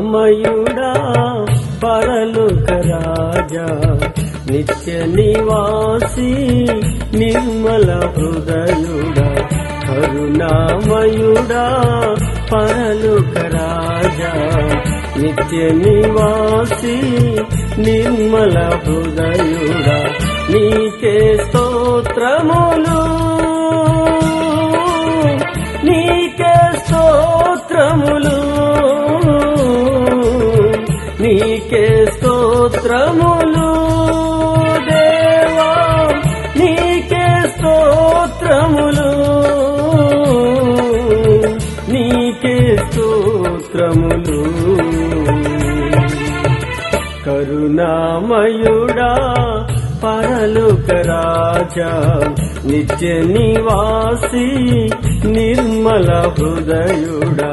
కరుణామయుడా పరలోక రాజా నిత్య నివాసి నిర్మల హృదయుడా కరుణామయుడా పరలోక రాజా నిత్య నివాసి నిర్మల హృదయుడా నీకే స్తోత్రములు నీకే స్తోత్రములు నీకే స్తోత్రములు దేవా నీకే స్తోత్రములు నీకే స్తోత్రములు కరుణామయుడా పరలోక రాజా నిత్య నివాసి నిర్మల హృదయుడా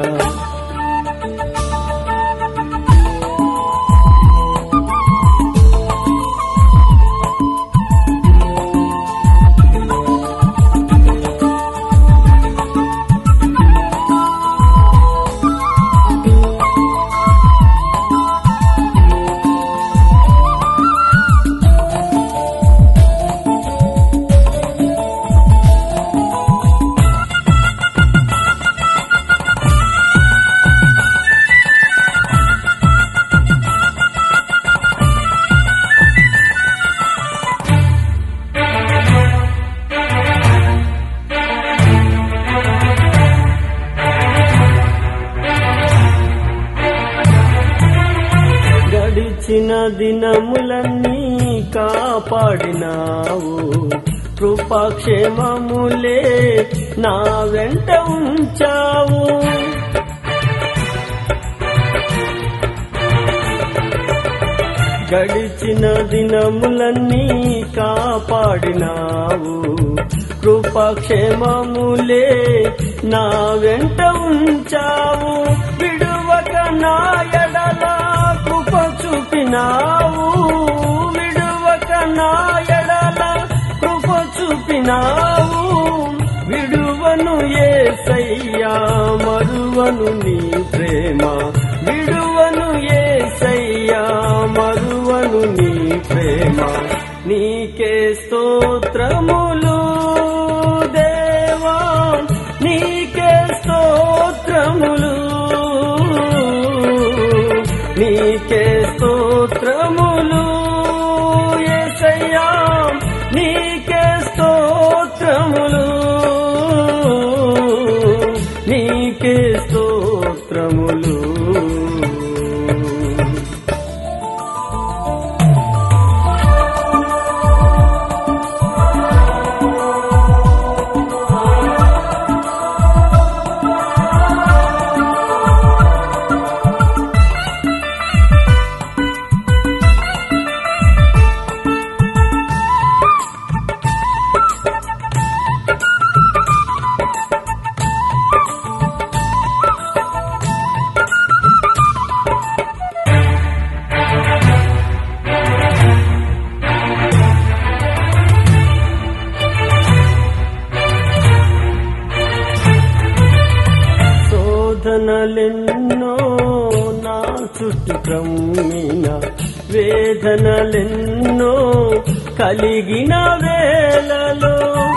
గడిచిన దినములన్నీ కాపాడినావు కృపాక్షేమములే నా వెంట ఉంచావు గడిచిన దినములన్నీ కాపాడినావు కృపాక్షేమములే నా వెంట ఉంచావు విడువక నా ఎడల కృప చూపినావు విడువక నా ఎడల కృప చూపినావు విడువను ఏసయ్యా మరువను నీ ప్రేమ విడువను ఏసయ్యా మరువను నీ ప్రేమ నీకే స్తోత్రములు దేవా నీకే స్తోత్రములు నీకే స్తోత్రములు యేసయ్యా నీకే స్తోత్రములు నీకే స్తోత్రములు శోధనలెన్నో నా చుట్టూ క్రమ్మిన వేదనలెన్నో కలిగిన వేళలో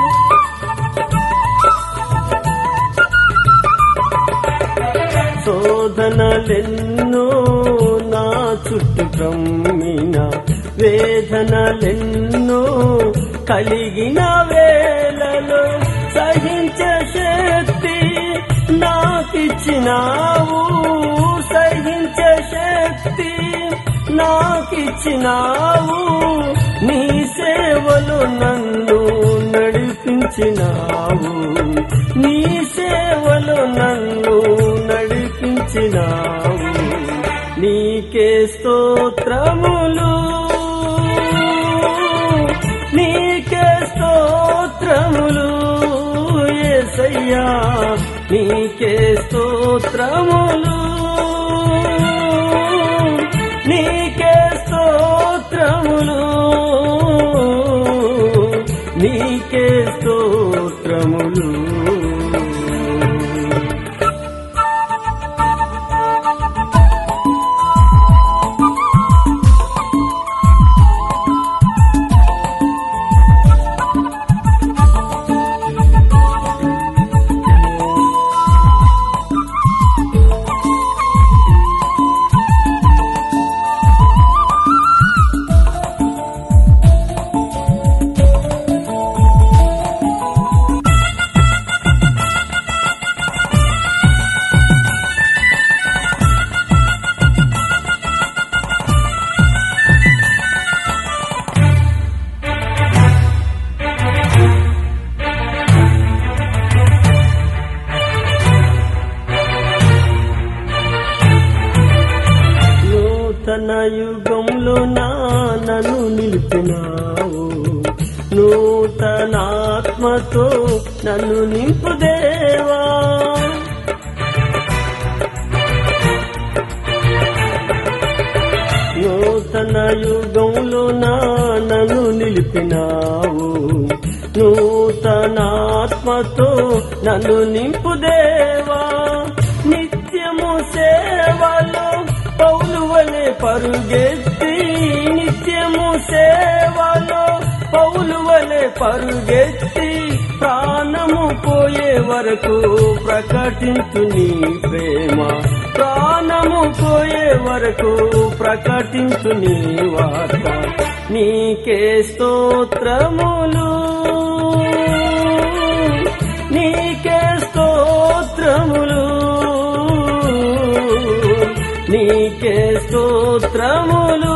శోధనలెన్నో నా చుట్టూ క్రమ్మిన వేదనలెన్నో కలిగిన వేళలో సహించే శక్తి నాకిచ్చినావు సహించే శక్తి నాకిచ్చినావు నీ సేవలో నన్ను నడిపించినావు నీ సేవలో నన్ను నడిపించినావు నీకే స్తోత్రములు నీకే స్తోత్రములు యేసయ్యా నీకే స్తోత్రములు నీకే స్తోత్రములు నీకే స్తోత్రములు యుగంలో నా నన్ను నిలిపినావు నూతనాత్మతో నన్ను నింపు దేవా నూతన యుగంలో నా నన్ను నిలిపినావు నూతనాత్మతో నన్ను నింపు దేవా నిత్యము సేవలో పౌలు వలె పరుగెత్తి నిత్యము సేవలో పౌలు వలె పరుగెత్తి ప్రాణము పోయే వరకు ప్రకటించు నీ ప్రేమ ప్రాణము పోయే వరకు ప్రకటించు నీ వార్త నీకే స్తోత్రములు నీకే స్తోత్రములు నీకే స్తోత్రములు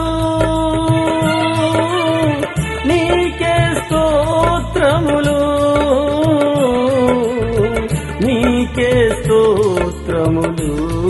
నీకే స్తోత్రములు నీకే స్తోత్రములు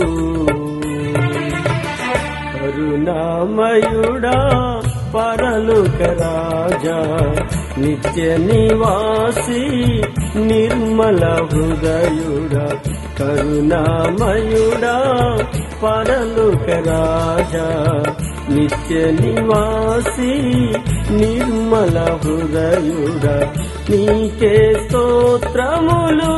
కరుణామయుడా పరలోక రాజా నిత్య నివాసి నిర్మల హృదయుడా కరుణామయుడా పరలోక రాజా నిత్య నివాసి నిర్మల హృదయుడా నీకే స్తోత్రములు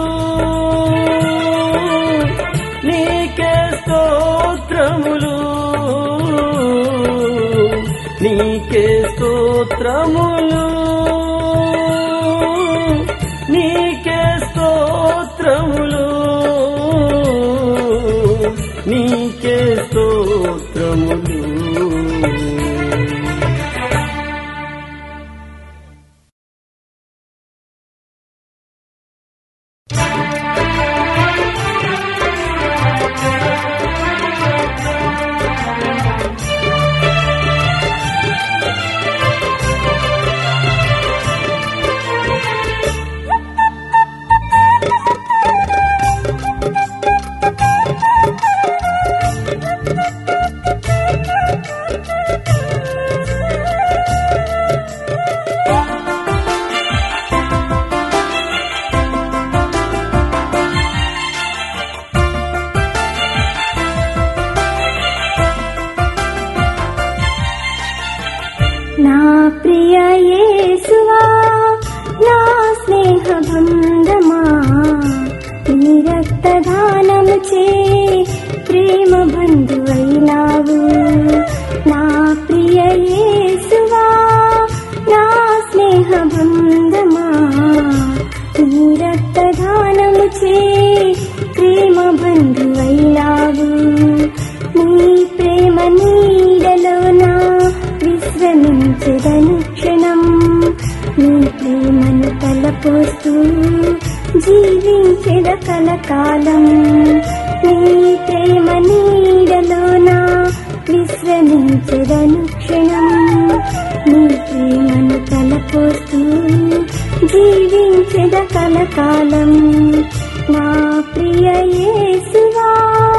నీకే స్తోత్రములు నీకే స్తోత్రములు నీకే స్తోత్రములు నీకే స్తోత్రములు నా ప్రియ యేసువా నా స్నేహ బంధమా నీ రక్తదానము చే ప్రేమ బంధువైనావు నా ప్రియ యేసువా నా స్నేహ బంధమా నీ రక్తదానము చే ప్రేమ బంధువైనావు నీ ప్రేమ నీడలోన విశ్రమించదను క్షణం నీ ప్రేమను తలపోస్తూ జీవించద కలకాలం నీ ప్రేమ నీడలోన విశ్రమించదను క్షణం నీ ప్రేమను తలపోస్తూ జీవించద కలకాలం నా ప్రియ యేసువా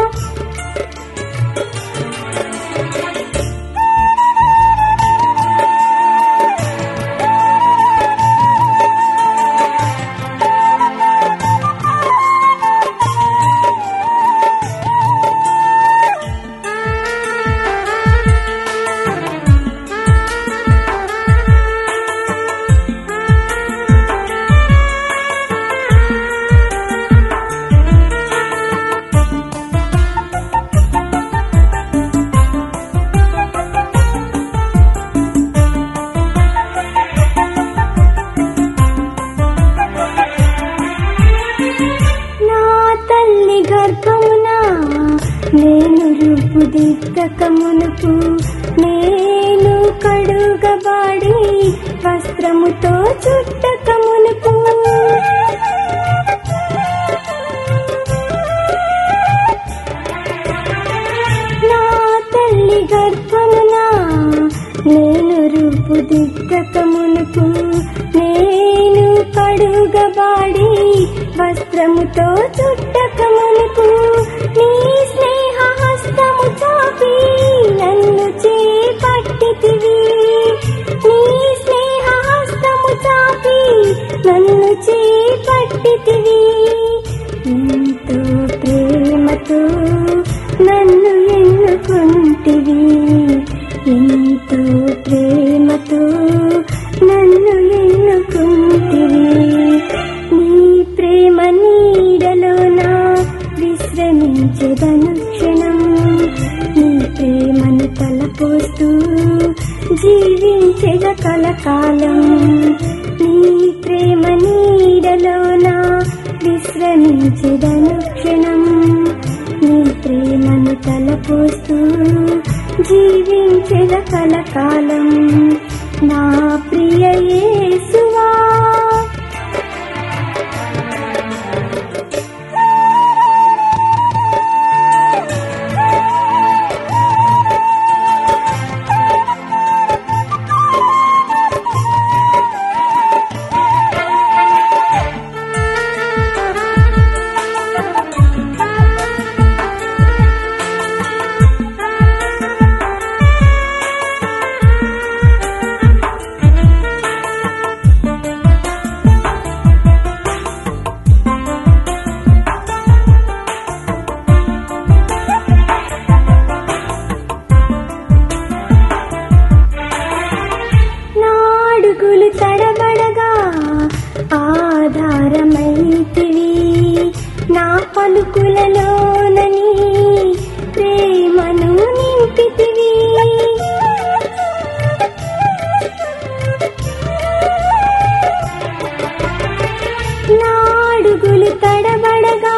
నా తల్లి గర్భమున నేను రూపు దిక్కకమునుపు నేను కడుగబాడి వస్త్రముతో చుట్టకమునుపు నా తల్లి గర్భమున నేను రూపు దిక్కకమునుపు నేను కడుగబాడి వస్త్రముతో చుట్టకమునుపు నీ స్నేహ హస్తము చాపి నన్ను చే చేరితివి నీ స్నేహ హస్తము చాపి నన్ను చేపట్టితివి ఎంతో ప్రేమతో నన్ను ఎన్నుకుంటివి ఎంతో ప్రేమతో నన్ను ఎన్నుకుంటివి నీ ప్రేమ నీడలోన విశ్రమించదను క్షణం నీ ప్రేమను తలపోస్తూ జీవించద కలకాలం నీ ప్రేమ నీడలోన విశ్రమించదను క్షణం నీ ప్రేమను తలపోస్తూ జీవించద కలకాలం నా ప్రియ యేసువా నాడుగులు తడబడగా ఆధారమైతివి నా పలుకులలోనని ప్రేమను నింపితివి నాడుగులు తడబడగా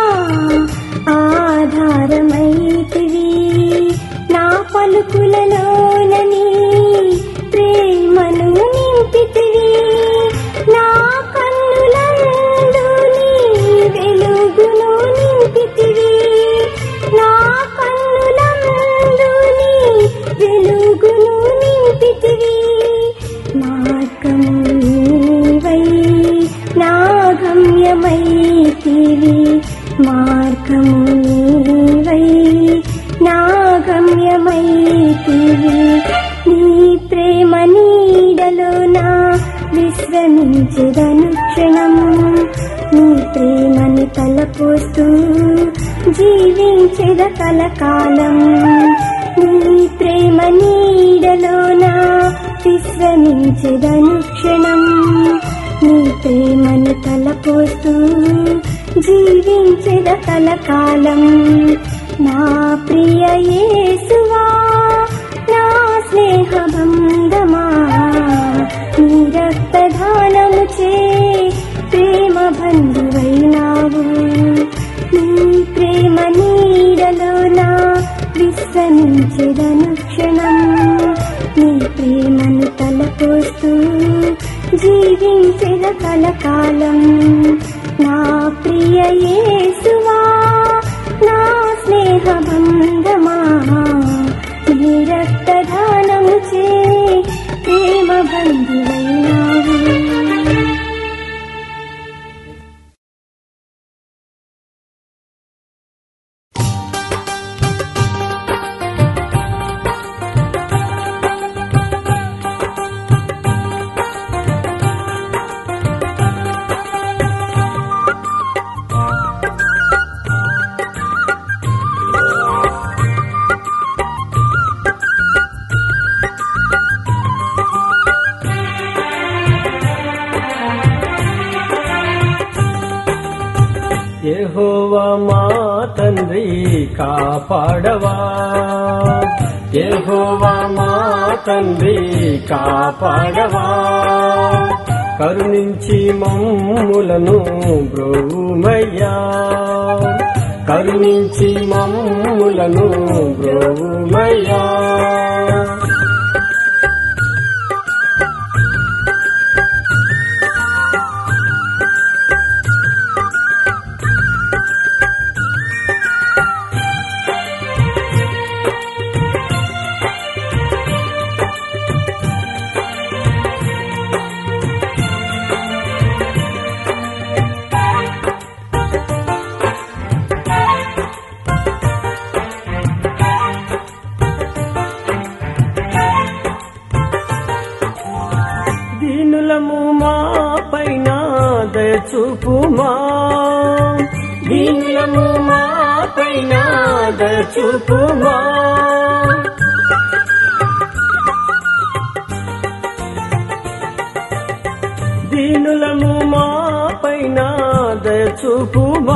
ఆధారమైతివి నా పలుకులలోనని ప్రేమను నింపితివి నా కన్నులందు నీ వెలుగును నింపితివి నా కన్నులందు నీ వెలుగును నింపితివి మార్గము నీవై నా గమ్యమైతివి మార్గము నీవై నా గమ్యమైతివి నీ ప్రేమ నీడలోన విశ్రమించదను క్షణం నీ ప్రేమని తలపోస్తూ జీవించద కలకాలం నీ ప్రేమ నీడలోన విశ్రమించదను క్షణం నీ ప్రేమని తలపోస్తూ జీవించద కలకాలం నా ప్రియ యేసువా నా స్నేహబంధమా నీ రక్తదానము చే ప్రేమ బంధువైనావు నీ ప్రేమ నీడలోన విశ్రమించదను క్షణం నీ ప్రేమను తలపోస్తూ జీవించద కలకాలం నా ప్రియ యేసువా నా స్నేహబంధమా నీ రక్తదానము చే ప్రేమ బంధువైనావు యెహోవా మా తండ్రి కాపాడవా యెహోవా మా తండ్రి కాపాడవా కరుణించి మమ్ములను బ్రోమయ్యా కరుణించి మమ్ములను బ్రోమయ్యా మా పైన దచుకుమా దీనులము మా పైన దచుకుమా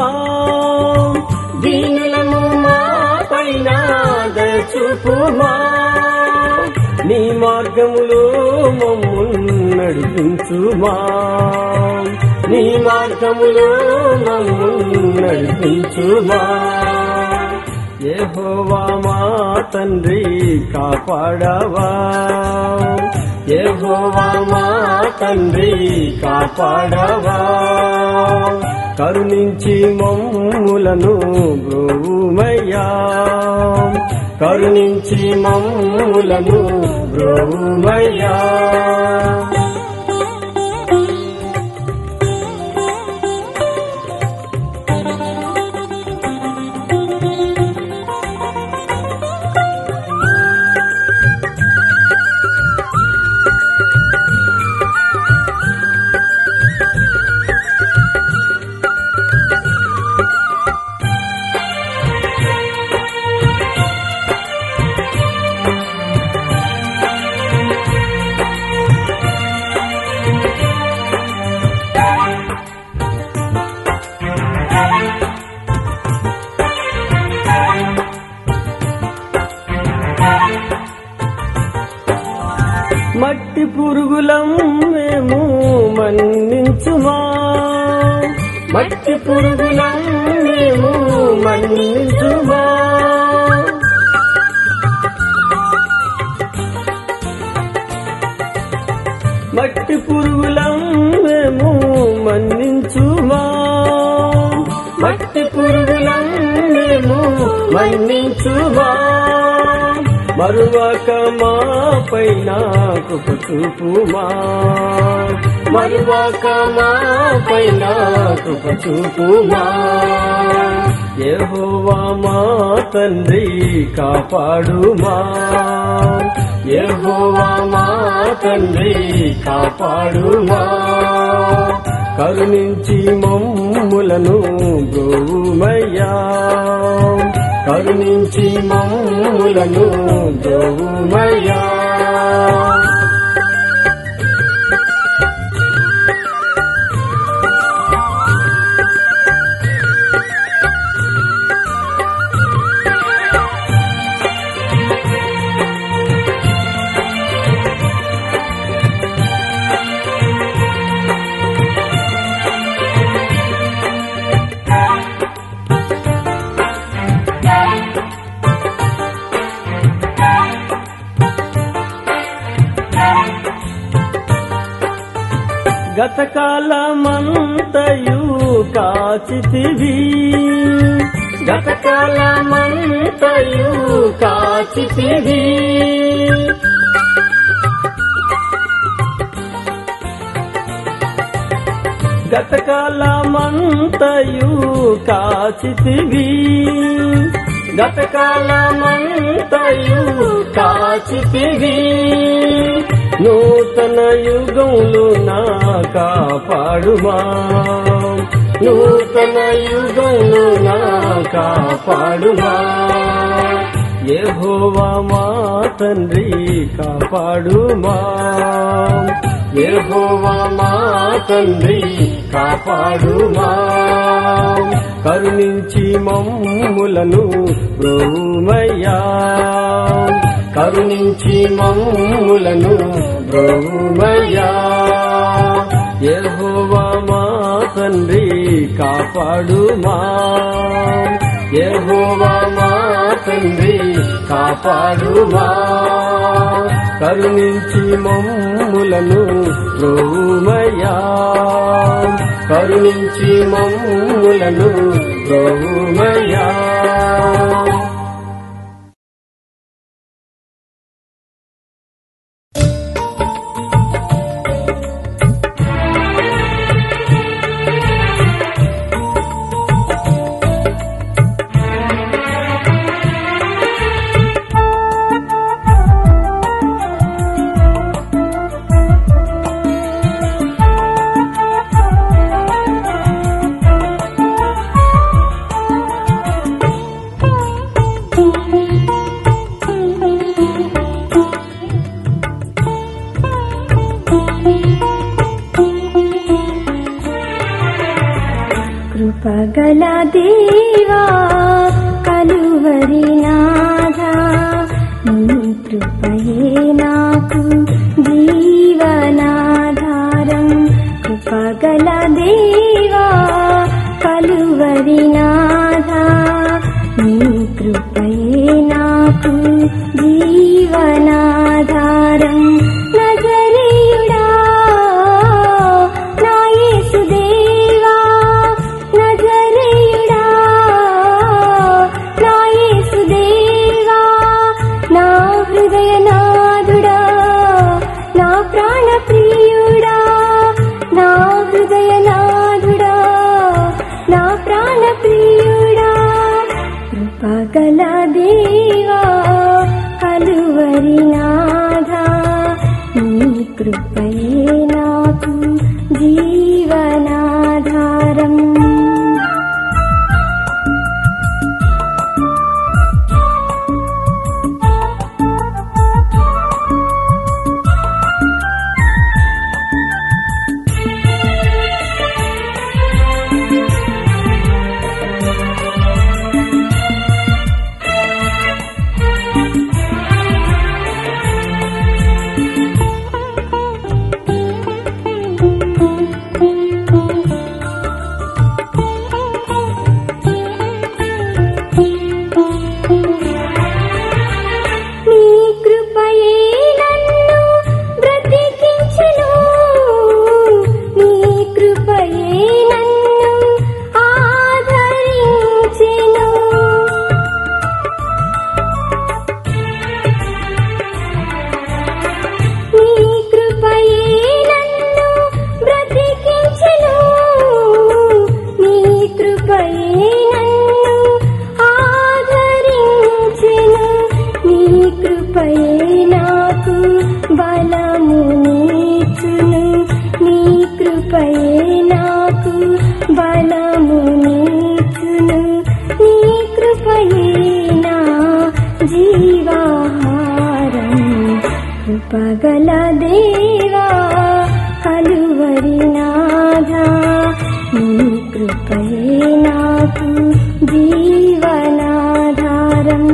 దీనులము మా పైన దచుకుమా నీ మార్గములో మమ్ము నడిపించుమా నీ మార్గములో మమ్ము నడిపించుమా యెహోవా మా తండ్రి కాపాడవా యెహోవా మా తండ్రి కాపాడవా కరుణించి మమ్ములను బ్రోమయ్యా కరుణించి మమ్ములను బ్రోమయ్యా మట్టి పురుగులం మేము మన్నించుమా మట్టి పురుగులం మేము మన్నించుమా మట్టి పురుగులం మేము మన్నించుమా మట్టి పురుగులం మేము మన్నించుమా మరువక మా పైన కృప చూపుమా మరువక మా పైన కృప చూపుమా యెహోవా మా తండ్రి కాపాడుమా యెహోవా మా తండ్రి కాపాడుమా కరుణించి మమ్ములను బ్రోమయ్యా కరుణించి మమ్ములను బ్రోమయ్యా గతకాలమంతయు కాచితివి గతకాలమంతయు కాచితివి గతకాలమంతయు కాచితివి గతకాలమంతయు కాచితివి నూతన యుగంలో నా కాపాడుమా నూతన యుగంలో నా కాపాడుమా యెహోవా మా తండ్రి కాపాడుమా యెహోవా మా తండ్రి కాపాడుమా కరుణించి మమ్ములను బ్రోమయ్యా కరుణించి మమ్ములను బ్రోమయ్యా యెహోవా మా తండ్రి కాపాడుమా యెహోవా మా తండ్రి కాపాడుమా కరుణించి మమ్ములను బ్రోమయ్యా కరుణించి మమ్ములను బ్రోమయ్యా కృపగల దేవా కలువరి నాథా నీ కృపయే నాకు జీవనాధారం కృపగల దేవా కలువరి నాథా నీ కృపయే నాకు జీవనాధారం నజరేయుడా నా యేసుదేవా నజరేయుడా నా యేసుదేవా నా హృదయనాథుడా నా ప్రాణ ప్రియుడా నా హృదయనాథుడా నా ప్రాణ ప్రియుడా కృపగల దేవా కలువరి నాథా నీ కృపయే నాకు జీవనాధారం నీ కృపయే నన్ను బ్రతికించెను నీ కృపయే నన్ను ఆదరించెను నీ కృపయే నన్ను బ్రతికించెను నీ కృపయే నన్ను ఆదరించెను నీ కృపయే నాకు బలము నీచును నీ కృపయే నాకు బలము నీచును నీ కృపయే నా జీవాహారం కృపగల దేవా కలువరి నాథా నీ కృపయే నాకు జీవనాధారం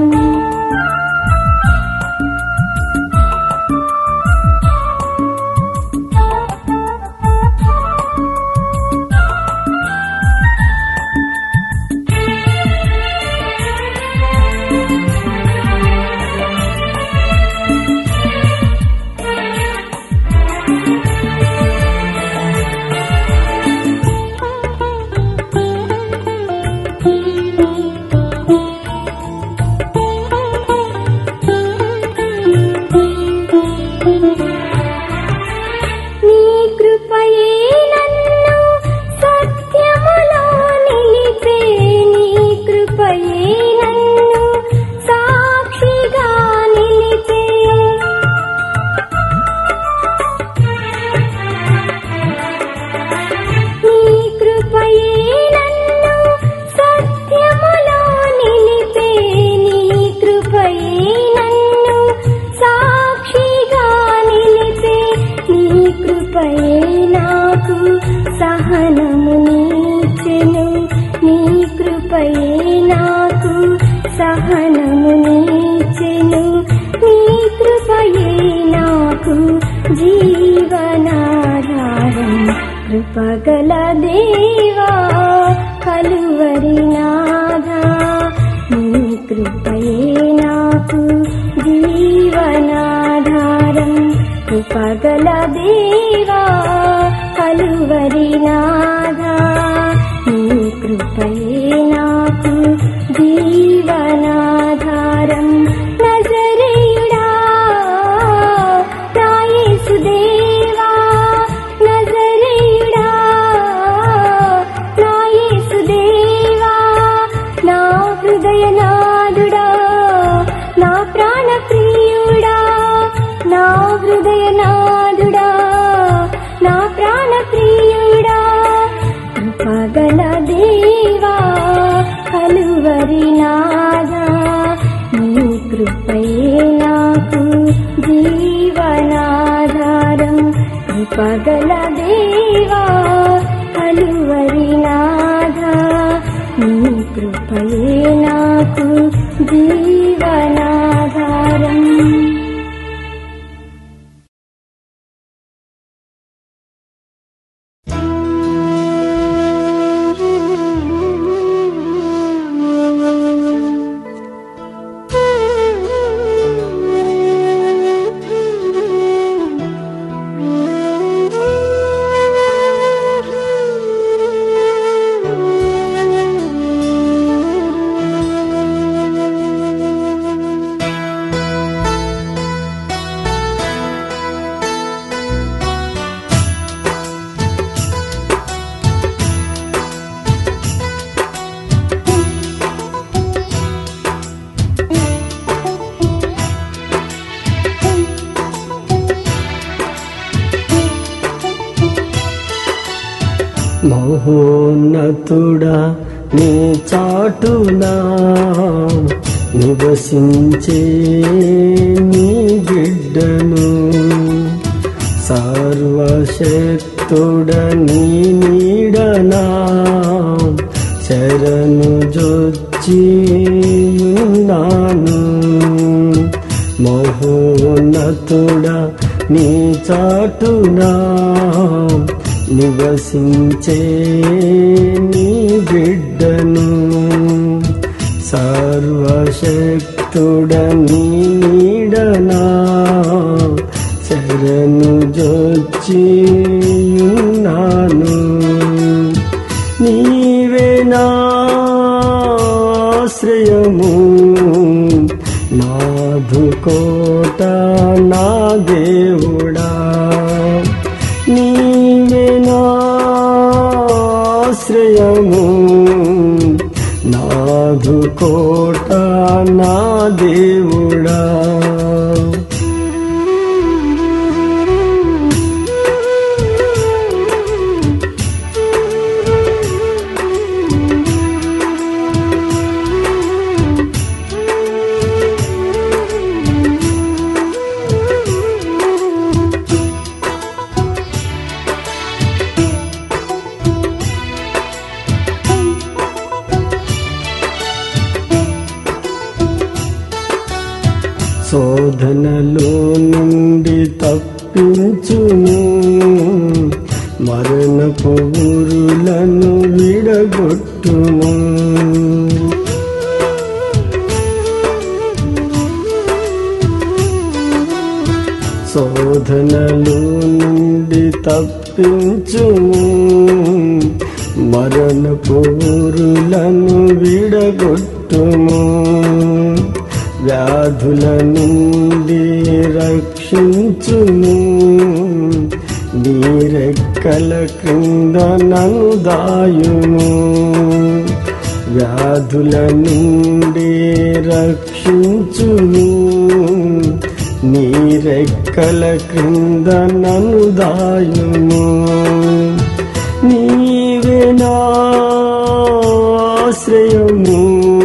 నీ కృపయే నన్ను సత్యములో నిలిపే నీ కృపయే నన్ను సాక్షిగా నిలిపే నీ కృపయే నన్ను సత్యములో నిలిపే నీ కృపయే నన్ను సాక్షిగా నిలిపే నీ కృపయే నాకు సహనము నీచెను నీ కృపయే నాకు సహనము నీచెను నీ కృపయే నాకు జీవనాధారం కృపగల దేవా కలువరి నాథా నీ కృపయే నాకు జీవనాధారం కృపగల దేవా కలువరి నాథా నీ కృపయే నాకు జీవనాధారం నజరేయుడా నా యేసుదేవా నజరేయుడా నా యేసుదేవా నా హృదయనాథుడా నా ప్రాణ ప్రియుడా నా హృదయనాథుడా నా ప్రాణ ప్రియుడా కృపగల దేవా కలువరి నాథా నీ కృపయే నాకు జీవనాధారం కృపగల దేవా కలువరి నాథా నీవే నాకు జీవనాధారం మహోన్నతుడా నీ చాటునా నివసించే నీ బిడ్డను సర్వశక్తుడ నీ నీడనా శరణు జొచ్చి ఉన్నాను మహోన్నతుడా నీ చాటునా నివసించే నీ బిడ్డను సర్వశక్తుడ నీ నీడనా శరణు జొచ్చి ఉన్నాను నీవే నాశ్రయము నాధు కోట నా దేవుడా నీవే నాశ్రయము నాధు కోట నా దేవుడా శోధనలో నుండి తప్పించును మరణపు ఊరులను విడగొట్టును శోధనలో నుండి తప్పించును మరణపు ఊరులను విడగొట్టుము వ్యాధుల నుండి రక్షించుము నీరెక్కల క్రింద నన్ను దాయుము వ్యాధుల నుండి రక్షించుము నీరెక్కల క్రింద నన్ను దాయుము నీవే నాశ్రయము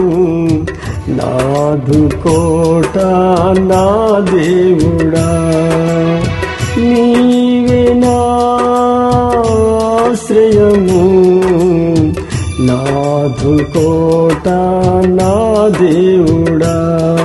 నాదు కోట నా దేవుడా నీవే నాశ్రయము నాదు కోట నా దేవుడా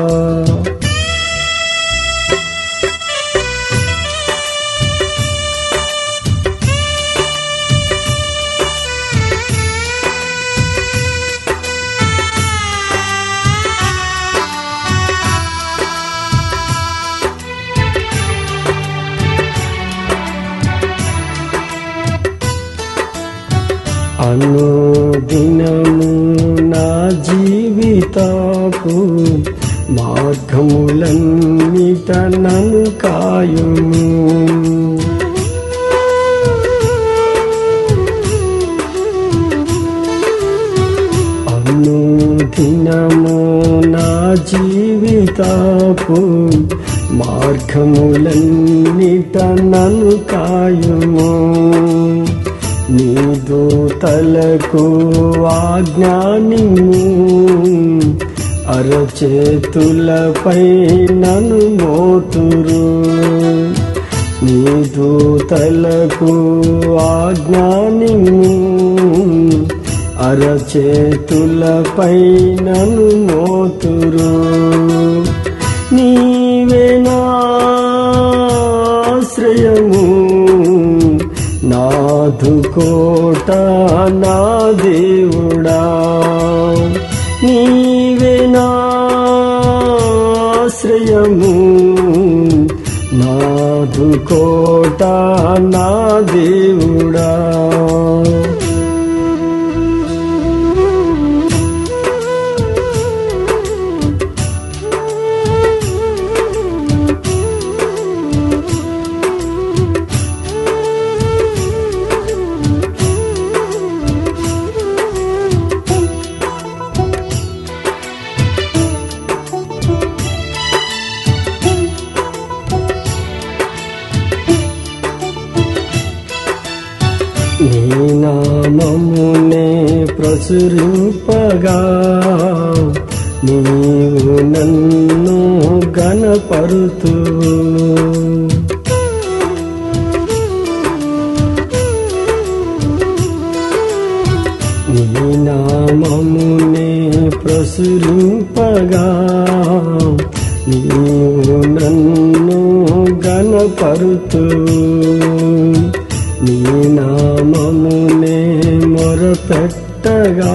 అనుదినము నా జీవితపు మార్గములన్నిట నన్ను కాయుము అనుదినము నా జీవితపు మార్గములన్నిట నన్ను కాయుము నీ దూతలకు ఆజ్ఞానిము అరచేతులపై నన్ను మోతురు నీ దూతలకు ఆజ్ఞానిము అరచేతులపై నన్ను మోతురు నీవే నాశ్రయము నాథు కోట నా దేవుడా నీవే నాశ్రయము నాథు కోట నా దేవుడా నీ నామమునే ప్రచురింపగా నీవు నన్ను గణపరుతూ నీ నామమునే ప్రసురింపగా నీవు నన్ను గణపరుతూ నీ నామమునే మొరపెట్టగా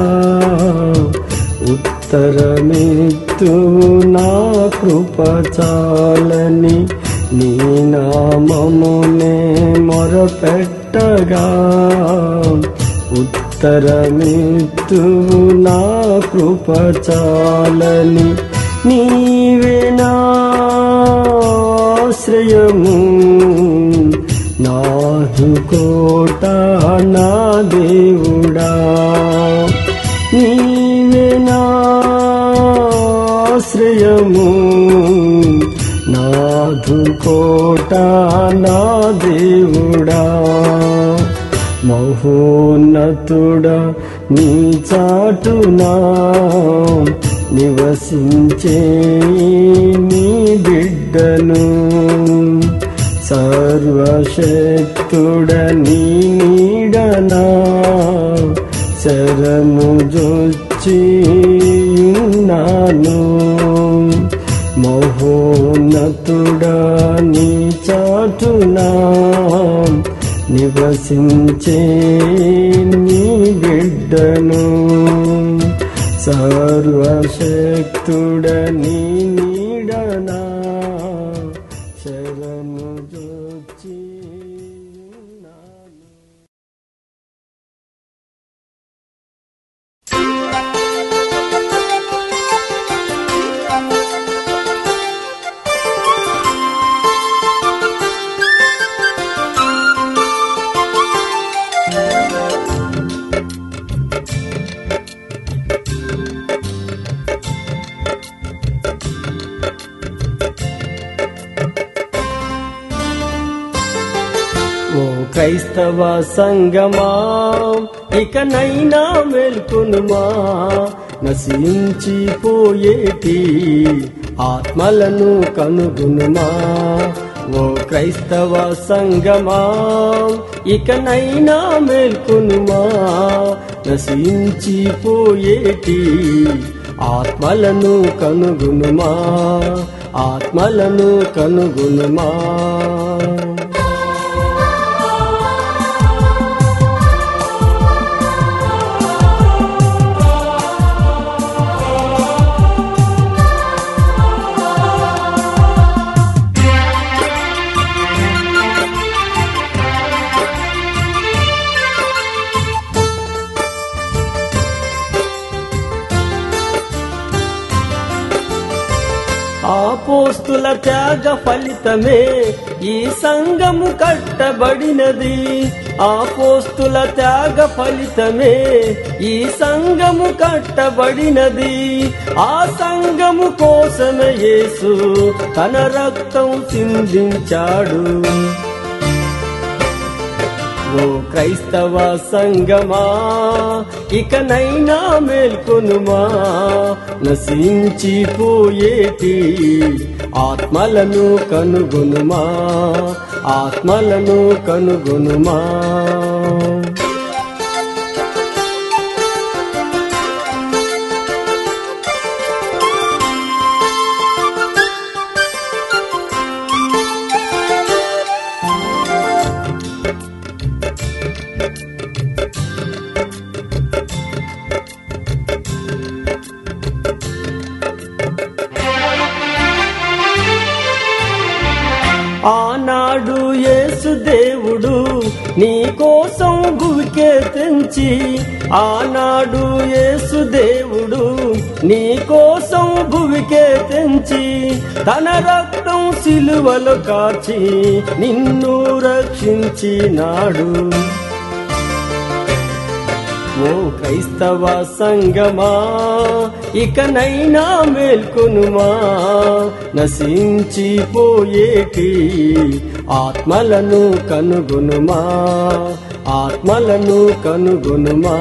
ఉత్తరమిత్తు నా కృప చాలని నీ నామమునే మొరపెట్టగా ఉత్తరమిత్తు నా కృప చాలని నీవే నాశ్రయము నాదు కోట నా దేవుడా నీవే నాశ్రయము నాదు కోట నా దేవుడా మహోన్నతుడా నీ చాటునా నివసించే నీ బిడ్డను సర్వశక్తుడ నీ నీడనా శరణు జొచ్చి ఉన్నాను మహోన్నతుడా నీ చాటునా నివసించే నీ బిడ్డను సర్వశక్తుడ నీ నీడనా శరణు జొచ్చి ఉన్నాను ఓ క్రైస్తవ సంగమా ఇకనైనా మేల్కొనుమా నశించిపోయేటి ఆత్మలను కనుగొనుమా ఓ క్రైస్తవ సంగమా ఇకనైనా మేల్కొనుమా నశించిపోయేటి ఆత్మలను కనుగొనుమా ఆత్మలను కనుగొనుమా ఆపోస్తుల త్యాగ ఫలితమే ఈ సంఘము కట్టబడినది ఆపోస్తుల త్యాగ ఫలితమే ఈ సంఘము కట్టబడినది ఆ సంఘము కోసమే యేసు తన రక్తం చిందించాడు ఓ క్రైస్తవ సంగమా ఇకనైనా మేల్కొనుమా నశించిపోయేటి ఆత్మలను కనుగొనుమా ఆత్మలను కనుగొనుమా యేసు దేవుడు నీ కోసం భూమికే తెంచి ఆనాడు యేసు దేవుడు నీ కోసం భూమికే తెంచి తన రక్తం సిలువలో కాచి నిన్ను రక్షించినాడు ఓ క్రైస్తవ సంగమా ఇకనైనా మేల్కొనుమా నశించిపోయేటి ఆత్మలను కనుగొనుమా ఆత్మలను కనుగొనుమా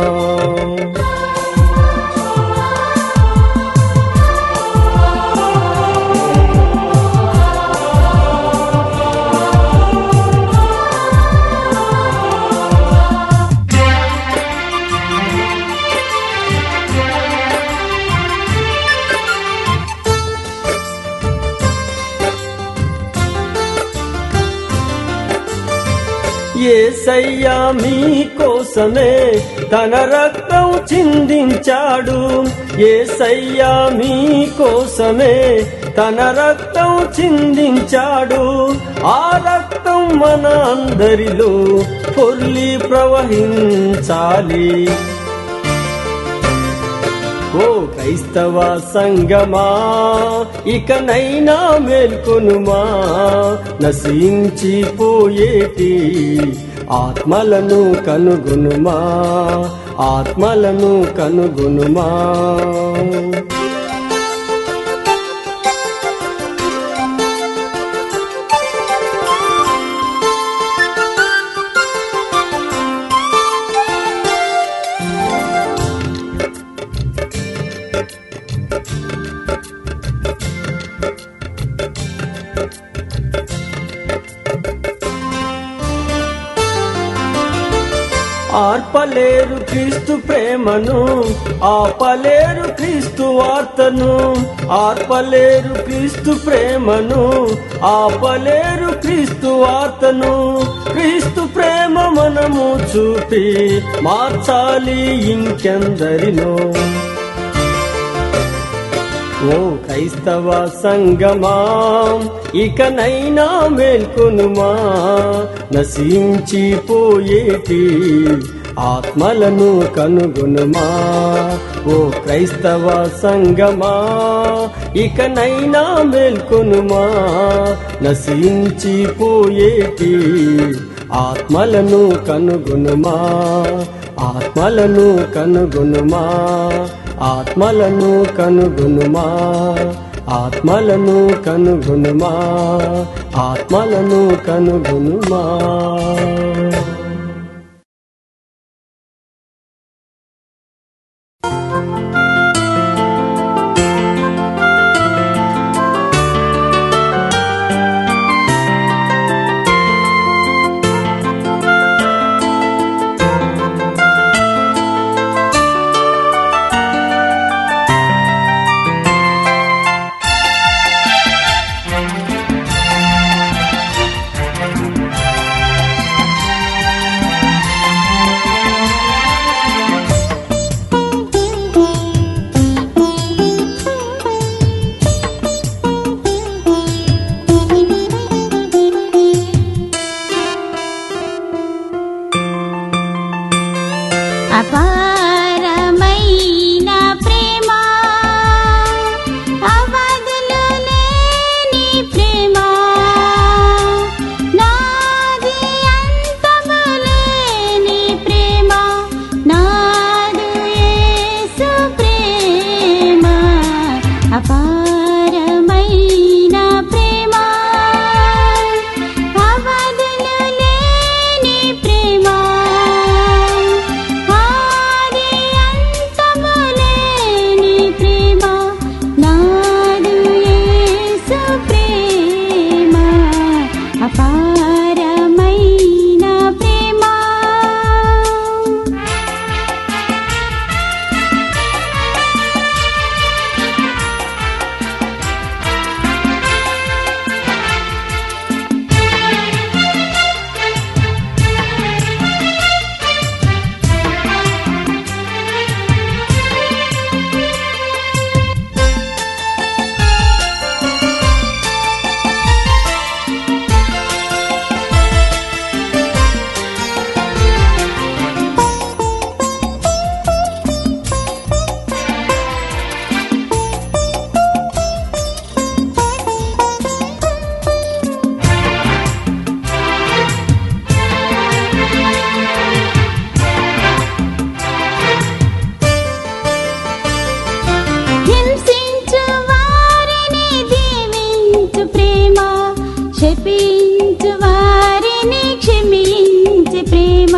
ఏసయ్యా మీ కోసమే తన రక్తం చిందించాడు ఏసయ్యా మీ కోసమే తన రక్తం చిందించాడు ఆ రక్తం మన అందరిలో పొర్లి ప్రవహించాలి ఓ క్రైస్తవ సంగమా ఇకనైనా మేల్కొనుమా నశించిపోయేటి ఆత్మలను కనుగొనుమా ఆత్మలను కనుగొనుమా ఆర్పలేరు క్రీస్తు ప్రేమను ఆపలేరు క్రీస్తు వార్తను ఆర్పలేరు క్రీస్తు ప్రేమను ఆపలేరు క్రీస్తు వార్తను క్రీస్తు ప్రేమ మనము చూపి మార్చాలి ఇంకెందరినో ఓ క్రైస్తవ సంగమా ఇకనైనా మేల్కొనుమా నశించిపోయేటి ఆత్మలను కనుగొనుమా ఓ క్రైస్తవ సంగమా ఇకనైనా మేల్కొనుమా నశించిపోయేటి ఆత్మలను కనుగొనుమా ఆత్మలను కనుగొనుమా ఆత్మలను కనుగొనుమా ఆత్మలను కనుగొనుమా ఆత్మలను కనుగొనుమా శపించు వారిని క్షమించి ప్రేమ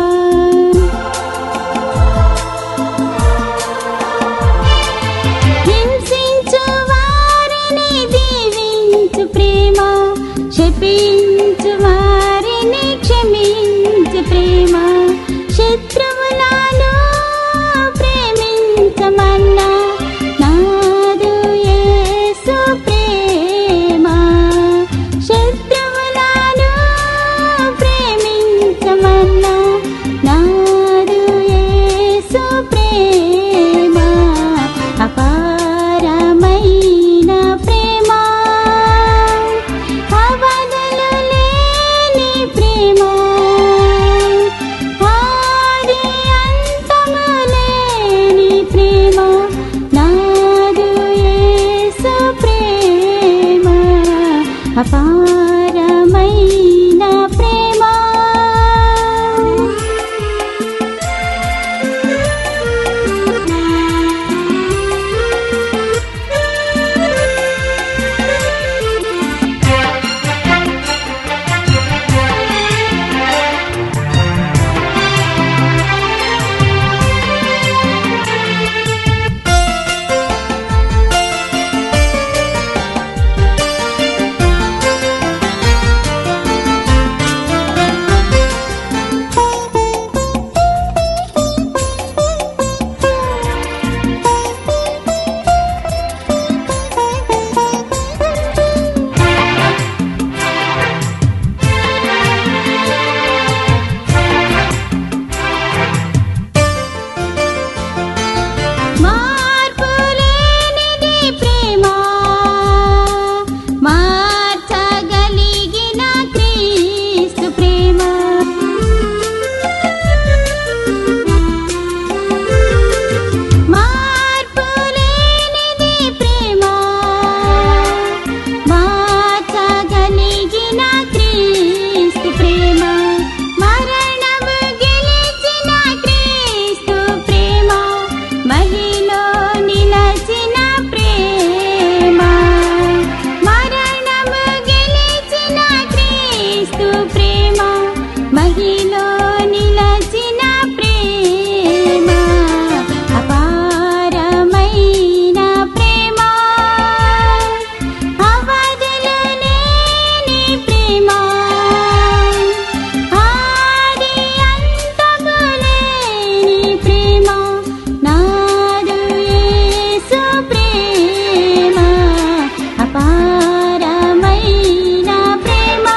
హింసించు వారిని దీవించు ప్రేమ శపించు వారిని క్షమించు ప్రేమ శత్రువులను ప్రేమించమన్నా నాదు యేసు ప్రేమ శత్రువులను ప్రేమించమన్నా నాదు యేసు ప్రేమ అపారమైన ప్రేమ అవధులు లేని ప్రేమ ఆది అంతము లేని ప్రేమ నాదు యేసు ప్రేమ అపారమైన ప్రేమ మార్పు లేనిది ప్రేమ మార్చగలిగిన క్రీస్తు ప్రేమ మార్పు లేనిది ప్రేమ మార్చగలిగిన క్రీస్తు ప్రేమ మరణము గెలిచిన క్రీస్తు ప్రేమ మహిలో నిలచిన ప్రేమ మరణము గెలిచిన క్రీస్తు ప్రేమ మహిలో నిలచిన ప్రేమ అపారమైన ప్రేమ అవధులు లేని ప్రేమ ఆది అంతము లేని ప్రేమ నాదు యేసు ప్రేమ అపారమైన ప్రేమ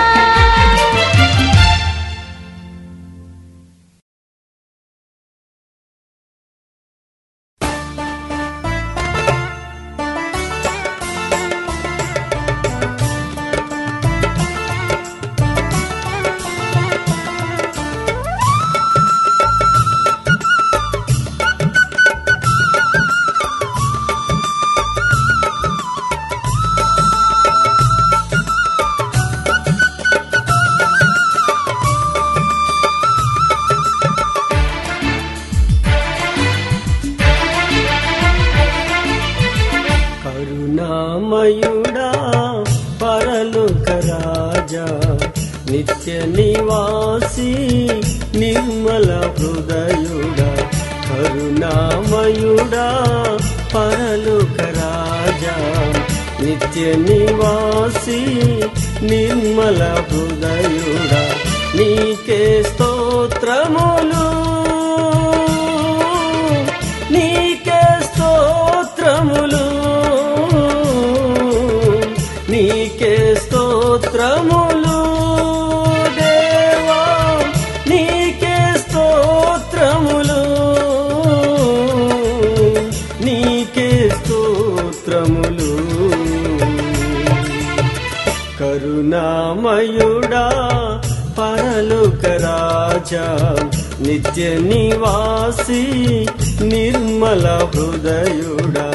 కరుణామయుడా పరలోక రాజా నిత్య నివాసి నిర్మల హృదయుడా కరుణామయుడా పరలోక రాజా నిత్య నివాసి నిర్మల హృదయుడా నీకే స్తోత్రములు నీకే స్తోత్రములు నీకే స్తోత్రములు దేవా నీకే స్తోత్రములు నీకే స్తోత్రములు కరుణామయుడా పరలోక రాజా నిత్య నివాసి నిర్మల హృదయుడా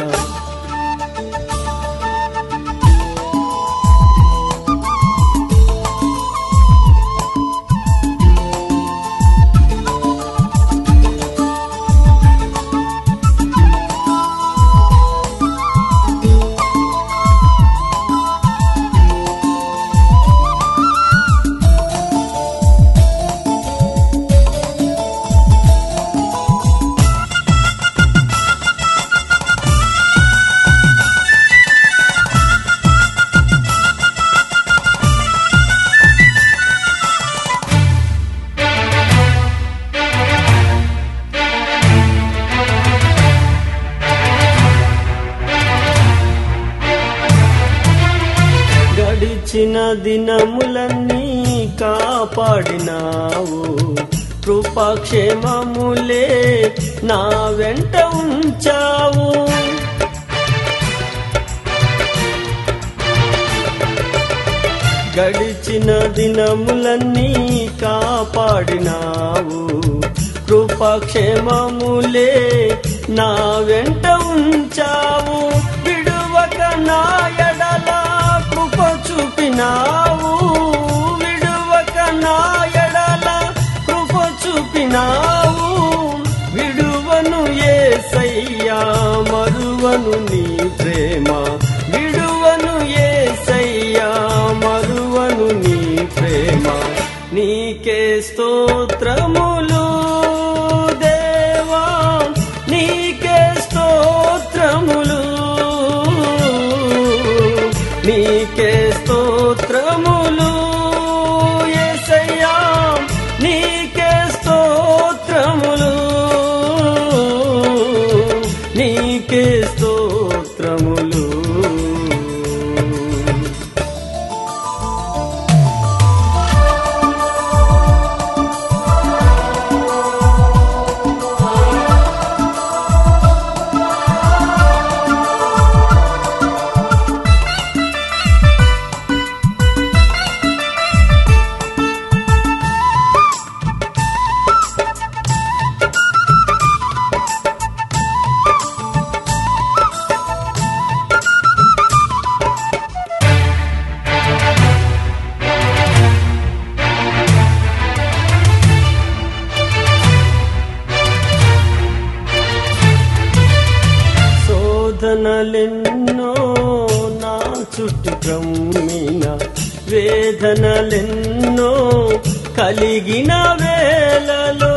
గడిచిన దినములన్నీ కాపాడినావు కృపాక్షేమములే నా వెంట ఉంచావు గడిచిన దినములన్నీ కాపాడినావు కృపాక్షేమములే నా వెంట ఉంచావు విడువక నా ఎడల కృప చూపినావు విడువక నా ఎడల కృప చూపినావు విడువను ఏసయ్యా మరువను నీ ప్రేమ విడువను ఏసయ్యా మరువను నీ ప్రేమ నీకే స్తోత్రములు దేవా నీకే స్తోత్రములు నీకే స్తోత్రములు యేసయ్యా నీకే స్తోత్రములు నీకే స్తోత్రములు శోధనలెన్నో నా చుట్టూ క్రమ్మిన వేదనలెన్నో కలిగిన వేలలో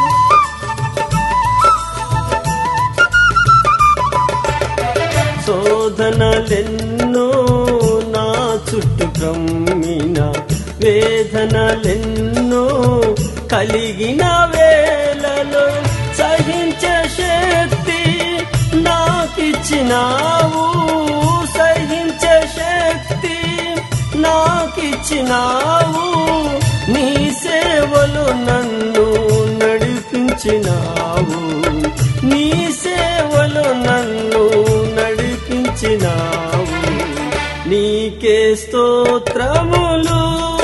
శోధనలెన్నో నా చుట్టూ క్రమ్మిన వేదనలెన్నో కలిగిన వేలలో సహించే శక్తి నాకిచ్చినావు సహించే శక్తి నాకిచ్చినావు నీ సేవలు నన్ను నడిపించినావు నీ సేవలు నన్ను నడిపించినావు నీకే స్తోత్రములు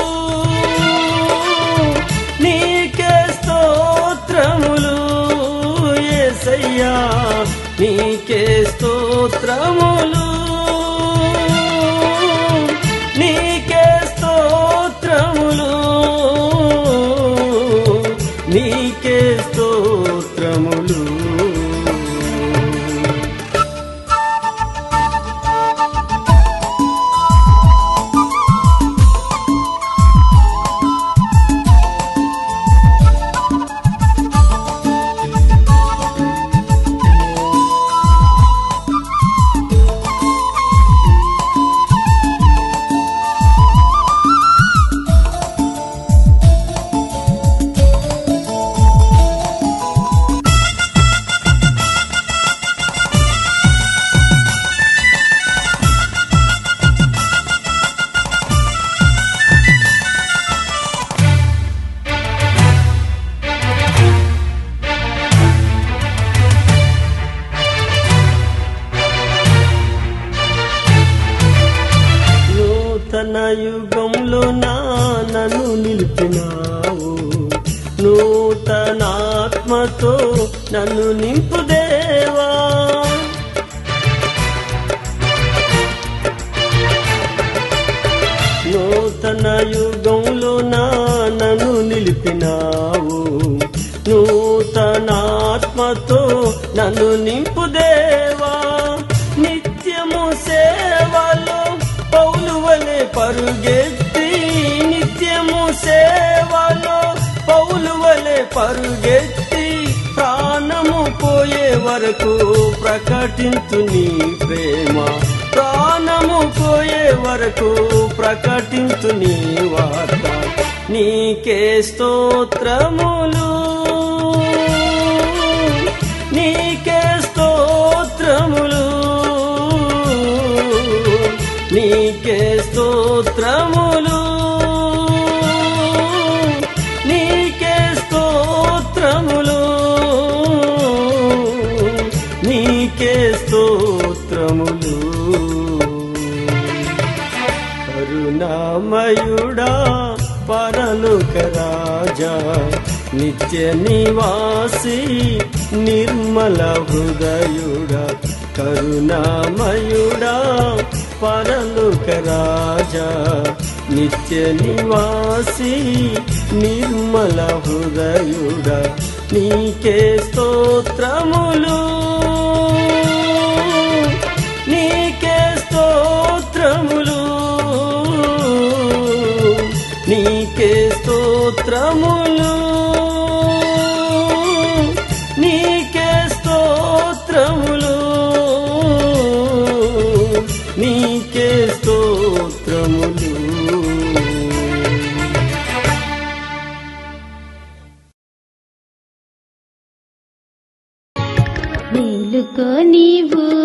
నీకే స్తోత్రములు యేసయ్యా నీకే స్తోత్రములు నీకే స్తోత్రములు నీకే స్తోత్రములు నూతన యుగంలో నా నన్ను నిలిపినావు నూతన ఆత్మతో నన్ను నింపు దేవా నూతన యుగంలో నా నన్ను నిలిపినావు నూతన ఆత్మతో నన్ను నింపు దేవా నిత్యము సేవలో పౌలు వలె పరుగెత్తి నిత్యము సేవలో పౌలు వలె పరుగెత్తి ప్రాణము పోయే వరకు ప్రకటించు నీ ప్రేమ ప్రాణము పోయే వరకు ప్రకటించు నీ వార్త నీకే స్తోత్రములు నీకే స్తోత్రములు నీకే స్తోత్రములు నీకే స్తోత్రములు నీకే స్తోత్రములు కరుణామయుడా పరలోక రాజా నిత్య నివాసి నిర్మల హృదయుడా కరుణామయుడా పరలోక రాజా నిత్య నివాసి నిర్మల హృదయుడా నీకే స్తోత్రములు నీకే స్తోత్రములు నీకే స్తోత్రములు నీకే స్తోత్రములు నీకే స్తోత్రములు మేలుకో నీవు